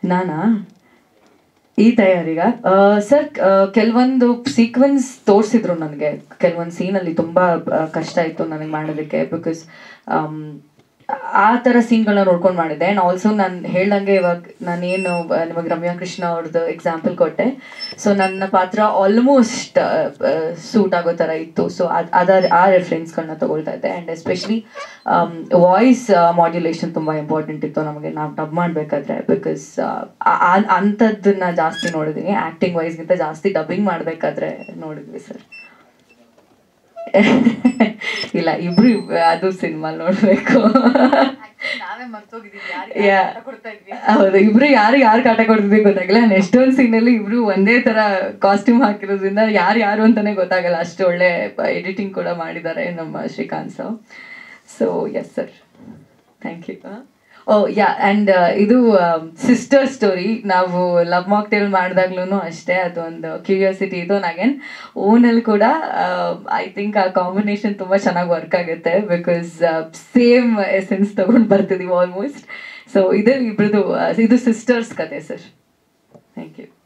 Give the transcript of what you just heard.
ನಾನಾ ಈ ತಯಾರಿಗ ಸರ್ ಕೆಲವೊಂದು ಸೀಕ್ವೆನ್ಸ್ ತೋರಿಸಿದ್ರು ನನಗೆ ಕೆಲವೊಂದು ಸೀನಲ್ಲಿ ತುಂಬ ಕಷ್ಟ ಇತ್ತು ನನಗೆ ಮಾಡೋದಕ್ಕೆ ಬಿಕಾಸ್ ಆ ಥರ ಸೀನ್ಗಳನ್ನ ನೋಡ್ಕೊಂಡು ಮಾಡಿದ್ದೆ ಆ್ಯಂಡ್ ಆಲ್ಸೋ ನಾನು ಹೇಳ್ದಂಗೆ ಇವಾಗ ನಾನೇನು ಆ, ನಿಮಗೆ ರಮ್ಯಾ ಕೃಷ್ಣ ಅವ್ರದ್ದು ಎಕ್ಸಾಂಪಲ್ ಕೊಟ್ಟೆ ಸೊ ನನ್ನ ಪಾತ್ರ ಆಲ್ಮೋಸ್ಟ್ ಸೂಟ್ ಆಗೋ ಥರ ಇತ್ತು ಸೊ ಅದರ ಆ ರೆಫರೆನ್ಸ್ಗಳನ್ನ ತಗೊಳ್ತಾ ಇದ್ದೆ ಆ್ಯಂಡ್ ಎಸ್ಪೆಷಲಿ ವಾಯ್ಸ್ ಮಾಡ್ಯುಲೇಷನ್ ತುಂಬ ಇಂಪಾರ್ಟೆಂಟ್ ಇತ್ತು ನಮಗೆ ನಾವು ಡಬ್ ಮಾಡಬೇಕಾದ್ರೆ ಬಿಕಾಸ್ ಅಂಥದ್ದನ್ನ ಜಾಸ್ತಿ ನೋಡಿದ್ದೀನಿ ಆ್ಯಕ್ಟಿಂಗ್ ವೈಸ್ಗಿಂತ ಜಾಸ್ತಿ ಡಬ್ಬಿಂಗ್ ಮಾಡಬೇಕಾದ್ರೆ ನೋಡಿದ್ವಿ ಸರ್ ಇಲ್ಲ ಇಬ್ರು ಇಬ್- ಅದು ಸಿನಿಮಾ ನೋಡ್ಬೇಕು ನಾವೇ ಮರ್ತೋಗಿದ್ದೀವಿ Yeah. ಯಾರಿಗೆ ಕೊಡ್ತಾ ಇದ್ವಿ ಹೌದು ಇಬ್ರು ಯಾರು ಯಾರು ಕಾಟ ಕೊಡ್ತಿದ್ವಿ ಗೊತ್ತಾಗಲ್ಲ ನಾನು ಎಷ್ಟೊಂದು ಸೀನಲ್ಲಿ ಇಬ್ರು ಒಂದೇ ತರ ಕಾಸ್ಟ್ಯೂಮ್ ಹಾಕಿರೋದ್ರಿಂದ ಯಾರು ಯಾರು ಅಂತಾನೆ ಗೊತ್ತಾಗಲ್ಲ ಅಷ್ಟು ಒಳ್ಳೆ ಎಡಿಟಿಂಗ್ ಕೂಡ ಮಾಡಿದ್ದಾರೆ ನಮ್ಮ Srikanth sir so yes sir thank you oh yeah and ಇದು ಸಿಸ್ಟರ್ ಸ್ಟೋರಿ ನಾವು ಲವ್ ಮಾಕ್ಟೇಲ್ ಮಾಡಿದಾಗ್ಲೂ ಅಷ್ಟೇ ಅದೊಂದು ಕ್ಯೂರಿಯಾಸಿಟಿ ಇದು ಅಗೇನ್ ಓನಲ್ಲಿ ಕೂಡ ಐ ಥಿಂಕ್ ಆ ಕಾಂಬಿನೇಷನ್ ತುಂಬ ಚೆನ್ನಾಗಿ ವರ್ಕ್ ಆಗುತ್ತೆ ಬಿಕಾಸ್ ಸೇಮ್ ಎಸೆನ್ಸ್ ತೊಗೊಂಡು ಬರ್ತಿದ್ದೀವಿ ಆಲ್ಮೋಸ್ಟ್ ಸೊ ಇದು ಇಬ್ರದ್ದು ಇದು ಸಿಸ್ಟರ್ಸ್ ಕತೆ ಸರ್ ಥ್ಯಾಂಕ್ ಯು